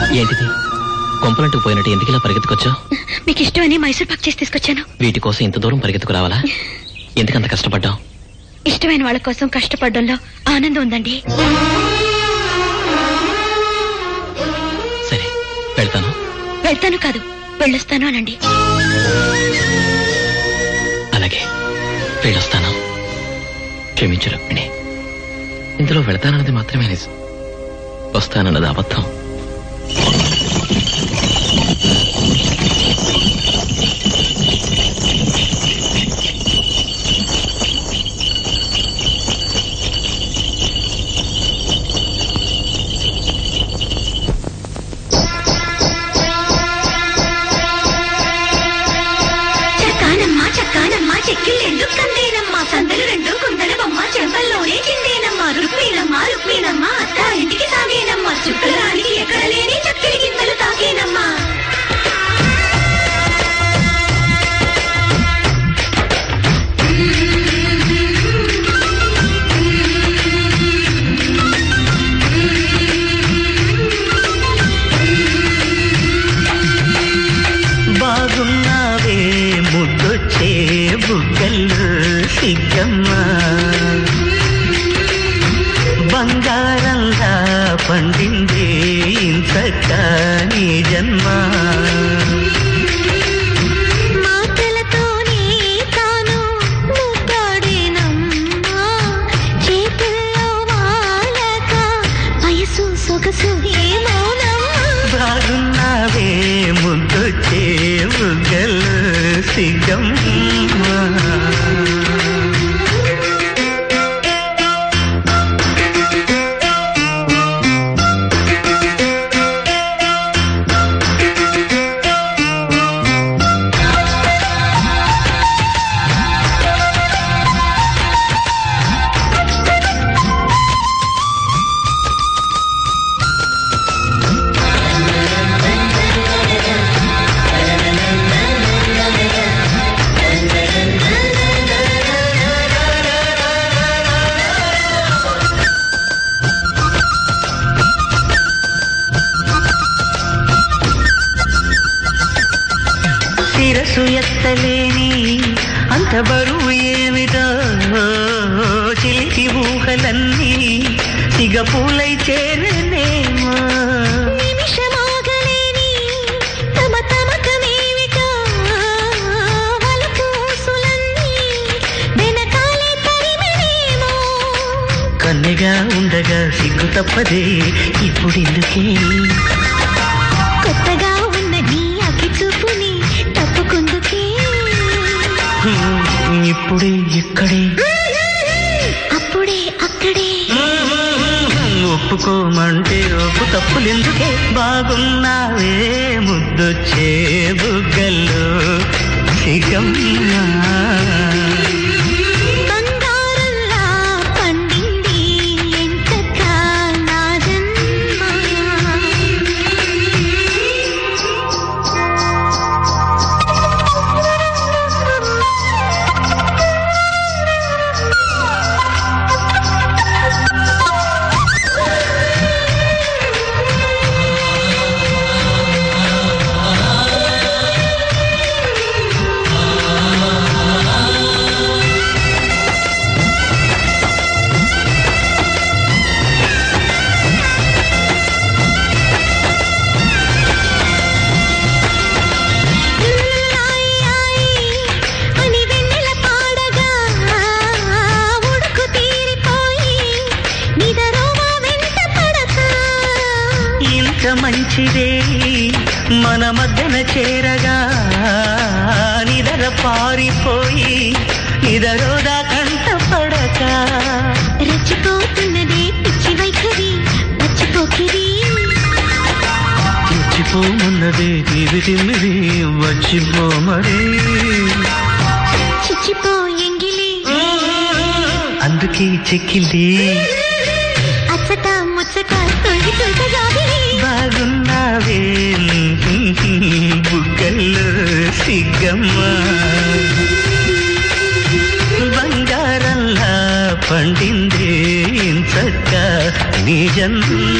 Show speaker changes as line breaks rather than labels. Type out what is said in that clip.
ఏంటిది కొంపలంటూ పోయినట్టు ఎందుకు ఇలా పరిగెత్తుకొచ్చావు
మీకు ఇష్టమని మైసూర్ పాక్ చేసి తీసుకొచ్చాను
వీటి కోసం ఇంత దూరం పరిగెత్తుకు రావాలా ఎందుకంత కష్టపడ్డావు
ఇష్టమైన వాళ్ళ కోసం కష్టపడడంలో ఆనందం ఉందండి
సరే వెళ్తాను
వెళ్తాను కాదు వెళ్ళొస్తాను అనండి
అలాగే వెళ్ళొస్తాను క్షమించు రుక్మిణి ఇందులో వెళతానన్నది మాత్రమే నిజం వస్తానన్నది అబద్ధం
చక్కానమ్మా చక్కానమ్మా చెక్కిళ్ళెండు కందేనమ్మా సందలు రెండు కుందల బొమ్మ చెంపల్లోనే చిందేనమ్మా రుక్మిణమ్మా రుక్మిణమ్మా అత్త ఇంటికి సాగేనమ్మా చుక్కరానికి ఎక్కడ లేని చక్కెరి గింతలు తాగేనమ్మా
బాగున్నావే ముద్దొచ్చే బుగ్గలు సిగ్గమ్మ బంగారంలా పండిందే ఇంతక నీ జన్మ
మాటలతోనే తాను ముద్దాడేనమ్మా చేతుల్లో వాలక వయసు సొగసు ఏమోనమ్మా
బాగున్నావే ముద్దొచ్చే బుగ్గలు సిగ్గమ్మ శిరసు ఎత్తలేని అంత బరువు ఏమిటో చిలికి ఊహలన్నీ సిగపూలై చేరనేమో
నిమిషమాగలేని తమ తమకమేమిటో వలపు ఊసులన్నీ వెనకాలే తరిమినేమో
కన్నెగా ఉండగా సిగ్గు తప్పదే ఇప్పుడెందుకే
కొత్తగా ఉన్న నీ అగ్గి చూపుని తప్పుకుందుకే
హ్మ్, ఇప్పుడే ఇక్కడే
అప్పుడే అక్కడే
ఒప్పుకోమంటే ఒప్పు తప్పులెందుకే బాగున్నావే ముద్దొచ్చే బుగ్గల్లో సిగమ్మా
బంగారంలా పండింది ఎంతక నా జన్మ అని వెన్నెల పాడగా ఉడుకు తీరిపోయి నిదరోవా వెంట పడతా
ఇంత మంచిదే మన మధ్యన చేరగా నిదర పారిపోయి నిదరోదా కంట పడక
రెచ్చిపోతున్నదే పిచ్చి వైఖరి మర్చిపోకిరి
తెచ్చిపోమన్నదే తీవి తిమ్మిది వచ్చిపో మరి
చిచ్చిపో ఎంగిలి
అందుకే చెక్కింది
అచ్చట ముచ్చట తొలి తొలి జాబిలి
బాగున్నావే బుగ్గల్లో సిగ్గమ్మ బంగారంలా పండిందే ఇంచక్క నీ జన్మ